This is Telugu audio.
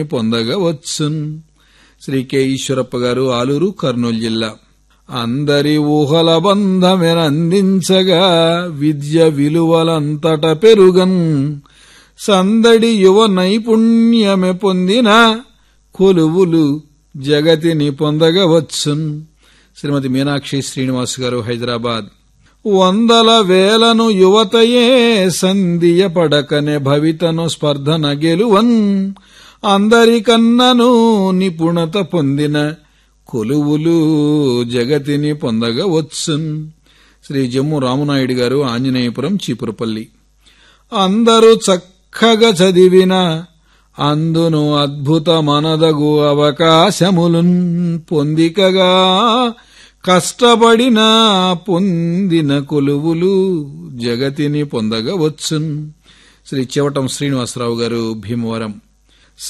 పొందగవచ్చున్ శ్రీ కె ఈశ్వరప్ప గారు ఆలూరు కర్నూలు జిల్లా అందరి ఊహల బంధమెనందించగా విద్య విలువలంతట పెరుగన్ సందడి యువ నైపుణ్యమె పొందిన కొలువులు జగతిని పొందగవచ్చున్ శ్రీమతి మీనాక్షి శ్రీనివాస్ గారు హైదరాబాద్ వందల వేలను యువతయే సంధియ పడకనే భవితను స్పర్ధన గెలువన్ అందరికన్నను నిపుణత పొందిన కొలువులు జగతిని పొందగవచ్చున్ శ్రీ జమ్ము రామునాయుడు గారు ఆంజనేయపురం చీపురపల్లి అందరూ చక్కగా చదివిన అందును అద్భుతమనదగు అవకాశములున్ పొందికగా కష్టపడిన పొందిన కొలువులు జగతిని పొందగవచ్చున్ శ్రీ చెవటం శ్రీనివాసరావు గారు భీమవరం